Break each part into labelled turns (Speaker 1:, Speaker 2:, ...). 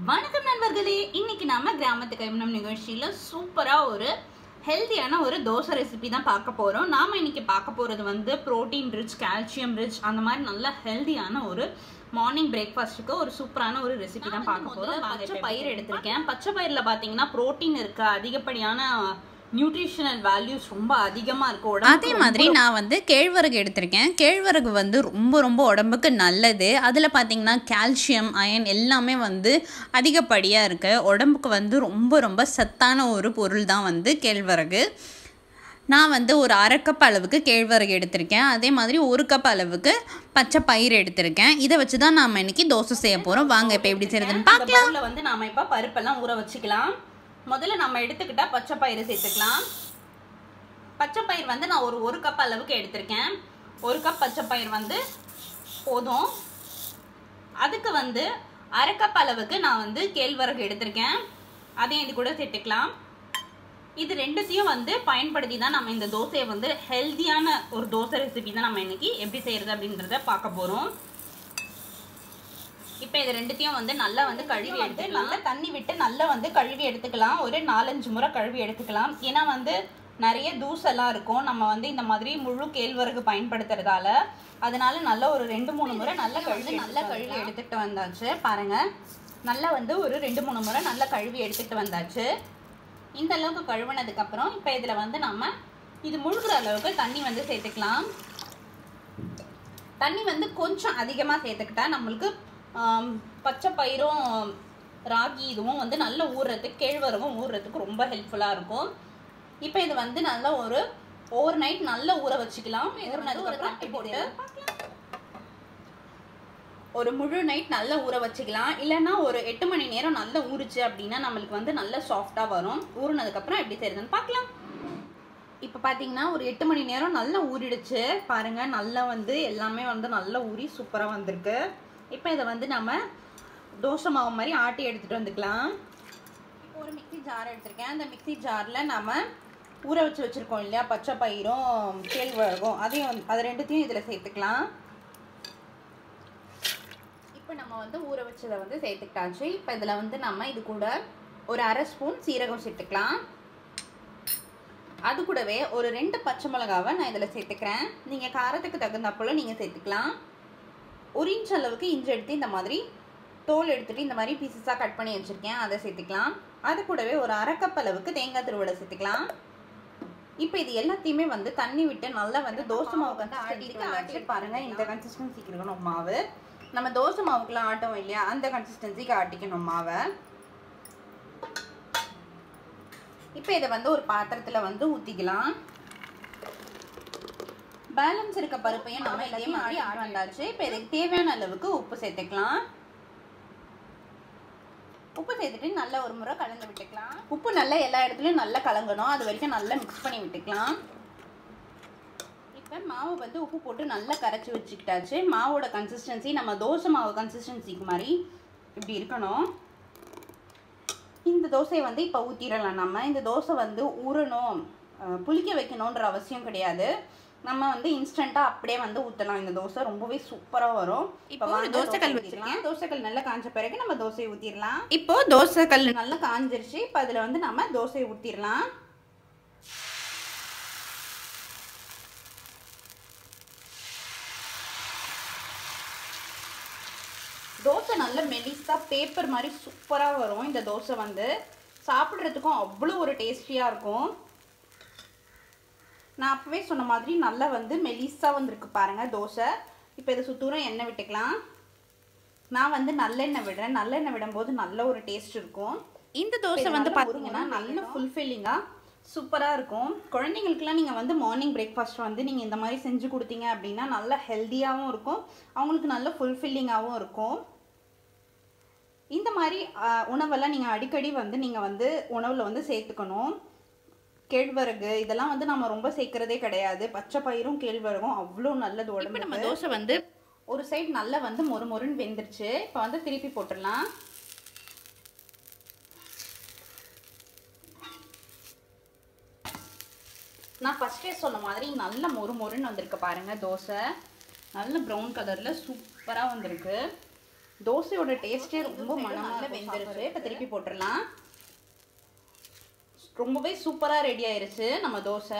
Speaker 1: வணக்கம் நண்பர்களே இன்னைக்கு நாம கிராமத்து கைமணம் நிகழ்ச்சியில சூப்பரா ஒரு ஹெல்த்தியான ஒரு தோசை ரெசிபி தான் பார்க்க போறோம் நாம இன்னைக்கு பார்க்க போறது வந்து புரோட்டீன் ரிச் கால்சியம் ரிச் அந்த மாதிரி நல்ல ஹெல்த்தியான ஒரு மார்னிங் பிரேக்ஃபாஸ்ட்டுக்கு ஒரு சூப்பரான ஒரு ரெசிபி தான் பார்க்க போறோம் பச்சை பயிர் எடுத்திருக்கேன் பச்சை பயிர்ல பாத்தீங்கன்னா புரோட்டீன் இருக்கு அதிகப்படியான நியூட்ரிஷனல் வேல்யூஸ் ரொம்ப அதிகமா இருக்கு
Speaker 2: அதே
Speaker 1: உடம்புக்கு
Speaker 2: மாதிரி நான் வந்து கேழ்வரகு எடுத்திருக்கேன் கேழ்வரகு வந்து ரொம்ப ரொம்ப உடம்புக்கு நல்லது அதில் பார்த்தீங்கன்னா கால்சியம் அயன் எல்லாமே வந்து அதிகப்படியாக இருக்குது உடம்புக்கு வந்து ரொம்ப ரொம்ப சத்தான ஒரு பொருள் தான் வந்து கேழ்வரகு நான் வந்து ஒரு அரை கப் அளவுக்கு கேழ்வரகு எடுத்திருக்கேன் அதே மாதிரி ஒரு கப் அளவுக்கு பச்சை பயிர் எடுத்திருக்கேன் இதை வச்சு தான் நாம் இன்னைக்கு தோசை செய்ய போகிறோம் வாங்க இப்போ எப்படி செய்யறதுன்னு
Speaker 1: அந்த
Speaker 2: பார்க்கலாம்
Speaker 1: பவுல்ல வந்து நாம இப்ப பருப்பெல்லாம் ஊற வச்சுக்கலாம் முதல்ல நம்ம எடுத்துக்கிட்டா பச்சை பயிறு சேர்த்துக்கலாம் பச்சை பயிர் வந்து நான் ஒரு ஒரு கப் அளவுக்கு எடுத்திருக்கேன் ஒரு கப் பச்சை பயிர் வந்து போதும் அதுக்கு வந்து அரை கப் அளவுக்கு நான் வந்து கேழ்வரகு எடுத்திருக்கேன் அதையும் இது கூட சேர்த்துக்கலாம் இது ரெண்டுத்தையும் வந்து பயன்படுத்தி தான் நம்ம இந்த தோசையை வந்து ஹெல்த்தியான ஒரு தோசை ரெசிபி தான் நம்ம இன்னைக்கு எப்படி செய்யறது அப்படின்றத பார்க்க போறோம் இப்போ இது ரெண்டுத்தையும் வந்து நல்லா வந்து கழுவி எடுத்து நல்லா தண்ணி விட்டு நல்லா வந்து கழுவி எடுத்துக்கலாம் ஒரு நாலஞ்சு முறை கழுவி எடுத்துக்கலாம் ஏன்னா வந்து நிறைய தூசெல்லாம் இருக்கும் நம்ம வந்து இந்த மாதிரி முழு கேழ்வரகு பயன்படுத்துறதால அதனால நல்லா ஒரு ரெண்டு மூணு முறை நல்லா கழுவி நல்லா கழுவி எடுத்துட்டு வந்தாச்சு பாருங்க நல்லா வந்து ஒரு ரெண்டு மூணு முறை நல்லா கழுவி எடுத்துட்டு வந்தாச்சு இந்த அளவுக்கு கழுவுனதுக்கு அப்புறம் இப்போ இதில் வந்து நம்ம இது முழுகிற அளவுக்கு தண்ணி வந்து சேர்த்துக்கலாம் தண்ணி வந்து கொஞ்சம் அதிகமாக சேர்த்துக்கிட்டா நம்மளுக்கு ஆம், பச்சை பயிரும் ராகி இதுவும் வந்து நல்ல ஊறுறதுக்கு கேழ்வரகும் ஊறுறதுக்கு ரொம்ப ஹெல்ப்ஃபுல்லாக இருக்கும் இப்போ இது வந்து நல்லா ஒரு ஓவர் நைட் நல்லா ஊற வச்சுக்கலாம் ஊறினதுக்கப்புறம் போட்டு ஒரு முழு நைட் நல்லா ஊற வச்சுக்கலாம் இல்லைன்னா ஒரு எட்டு மணி நேரம் நல்லா ஊறுச்சு அப்படின்னா நம்மளுக்கு வந்து நல்ல சாஃப்டாக வரும் ஊறினதுக்கப்புறம் எப்படி செய்யறதுன்னு பார்க்கலாம் இப்போ பார்த்தீங்கன்னா ஒரு எட்டு மணி நேரம் நல்லா ஊறிடுச்சு பாருங்க நல்லா வந்து எல்லாமே வந்து நல்லா ஊறி சூப்பராக வந்திருக்கு இப்போ இதை வந்து நம்ம தோசை மாவு மாதிரி ஆட்டி எடுத்துகிட்டு வந்துக்கலாம் இப்போ ஒரு மிக்ஸி ஜார் எடுத்திருக்கேன் அந்த மிக்ஸி ஜாரில் நம்ம ஊற வச்சு வச்சுருக்கோம் இல்லையா பச்சை பயிரும் கேழ்வரகும் அதையும் வந்து- அது ரெண்டுத்தையும் இதில் சேர்த்துக்கலாம் இப்போ நம்ம வந்து ஊற வச்சதை வந்து சேர்த்துக்கிட்டாச்சு இப்போ இதில் வந்து நம்ம இது கூட ஒரு அரை ஸ்பூன் சீரகம் சேர்த்துக்கலாம் அது கூடவே ஒரு ரெண்டு பச்சை மிளகாவை நான் இதில் சேர்த்துக்கிறேன் நீங்கள் காரத்துக்கு தகுந்தாப்புல நீங்கள் சேர்த்துக்கலாம் ஒரு இன்ச் அளவுக்கு இஞ்சி எடுத்து இந்த மாதிரி தோல் எடுத்துட்டு இந்த மாதிரி பீசஸாக கட் பண்ணி வச்சுருக்கேன் அதை சேர்த்துக்கலாம் அது கூடவே ஒரு அரை கப் அளவுக்கு தேங்காய் திருவடை சேர்த்துக்கலாம் இப்போ இது எல்லாத்தையுமே வந்து தண்ணி விட்டு நல்லா வந்து தோசை மாவு வந்து ஆட்டிட்டு ஆட்டி பாருங்க இந்த கன்சிஸ்டன்சிக்கு இருக்கணும் மாவு நம்ம தோசை மாவுக்குலாம் ஆட்டோம் இல்லையா அந்த கன்சிஸ்டன்சிக்கு ஆட்டிக்கணும் மாவை இப்போ இதை வந்து ஒரு பாத்திரத்தில் வந்து ஊற்றிக்கலாம் பேலன்ஸ் இருக்க பருப்பையும் நம்ம இதே மாதிரி ஆட் வந்தாச்சு இப்போ இதுக்கு தேவையான அளவுக்கு உப்பு சேர்த்துக்கலாம் உப்பு சேர்த்துட்டு நல்லா ஒரு முறை கலந்து விட்டுக்கலாம் உப்பு நல்லா எல்லா இடத்துலையும் நல்லா கலங்கணும் அது வரைக்கும் நல்லா மிக்ஸ் பண்ணி விட்டுக்கலாம் இப்போ மாவு வந்து உப்பு போட்டு நல்லா கரைச்சி வச்சுக்கிட்டாச்சு மாவோட கன்சிஸ்டன்சி நம்ம தோசை மாவு கன்சிஸ்டன்சிக்கு மாதிரி இப்படி இருக்கணும் இந்த தோசையை வந்து இப்போ ஊற்றிடலாம் நம்ம இந்த தோசை வந்து ஊறணும் அஹ், புளிக்க வைக்கணுன்ற அவசியம் கிடையாது நம்ம வந்து இன்ஸ்டண்ட்டாக அப்படியே வந்து ஊற்றலாம் இந்த தோசை ரொம்பவே சூப்பராக வரும் இப்போ ஒரு தோசைக்கல் வச்சிருக்கேன் தோசைக்கல் நல்லா காஞ்ச பிறகு நம்ம தோசையை ஊற்றிடலாம் இப்போ தோசைக்கல் நல்லா காஞ்சிருச்சு இப்போ அதில் வந்து நம்ம தோசையை ஊற்றிடலாம் தோசை நல்ல மெலிசா பேப்பர் மாதிரி சூப்பராக வரும் இந்த தோசை வந்து சாப்பிட்றதுக்கும் அவ்வளோ ஒரு டேஸ்டியாக இருக்கும் நான் அப்பவே சொன்ன மாதிரி நல்லா வந்து மெலிசா வந்திருக்கு பாருங்க தோசை இப்போ இதை சுத்தூரம் எண்ணெய் விட்டுக்கலாம் நான் வந்து நல்லெண்ணெய் விடுறேன் நல்லெண்ணெய் விடும்போது நல்ல ஒரு டேஸ்ட் இருக்கும் இந்த தோசை வந்து பார்த்தீங்கன்னா நல்ல ஃபுல்ஃபில்லிங்காக சூப்பராக இருக்கும் குழந்தைங்களுக்குலாம் நீங்கள் வந்து மார்னிங் பிரேக்ஃபாஸ்ட் வந்து நீங்கள் இந்த மாதிரி செஞ்சு கொடுத்தீங்க அப்படின்னா நல்ல ஹெல்த்தியாகவும் இருக்கும் அவங்களுக்கு நல்ல ஃபுல்ஃபில்லிங்காகவும் இருக்கும் இந்த மாதிரி ஆஹ், உணவெல்லாம் நீங்கள் அடிக்கடி வந்து நீங்கள் வந்து உணவில் வந்து சேர்த்துக்கணும் கேழ்வரகு இதெல்லாம் வந்து நம்ம ரொம்ப சேர்க்கறதே கிடையாது பச்சை பயிரும் கேழ்வரகும் அவ்வளோ நல்லது உடம்பு நம்ம தோசை வந்து ஒரு சைடு நல்லா வந்து மொறு மொறுன்னு வெந்துருச்சு இப்போ வந்து திருப்பி போட்டுடலாம் நான் ஃபஸ்ட்டே சொன்ன மாதிரி நல்ல மொறு மொறுன்னு வந்திருக்கு பாருங்க தோசை நல்ல ப்ரௌன் கலரில் சூப்பராக வந்திருக்கு தோசையோட டேஸ்ட்டே ரொம்ப மனமாக வெந்துருச்சு இப்போ திருப்பி போட்டுடலாம் ரொம்பவே சூப்பராக ரெடி ஆயிருச்சு நம்ம தோசை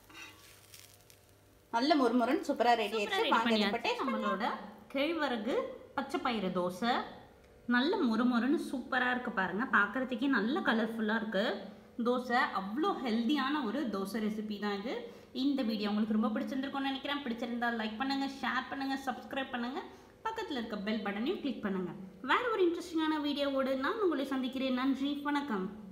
Speaker 1: நல்ல முறுமுறுன்னு சூப்பராக ரெடி ஆயிருச்சு
Speaker 2: ரெடி
Speaker 1: வாங்க இப்போ
Speaker 2: பண்ணியாச்சு
Speaker 1: டேஸ்ட்
Speaker 2: நம்மளோட கேழ்வரகு பச்சை பயிறு தோசை நல்ல முறுமுறுன்னு சூப்பராக இருக்குது பாருங்கள் பார்க்குறதுக்கே நல்ல கலர்ஃபுல்லாக இருக்குது தோசை அவ்வளோ ஹெல்தியான ஒரு தோசை ரெசிபி தான் இது இந்த வீடியோ உங்களுக்கு ரொம்ப பிடிச்சிருந்துருக்கும்னு நினைக்கிறேன் பிடிச்சிருந்தா லைக் பண்ணுங்கள் ஷேர் பண்ணுங்கள் சப்ஸ்கிரைப் பண்ணுங்கள் பக்கத்தில் இருக்க பெல் பட்டனையும் கிளிக் பண்ணுங்கள் வேறு ஒரு இன்ட்ரெஸ்டிங்கான வீடியோவோடு நான் உங்களை சந்திக்கிறேன் நன்றி வணக்கம்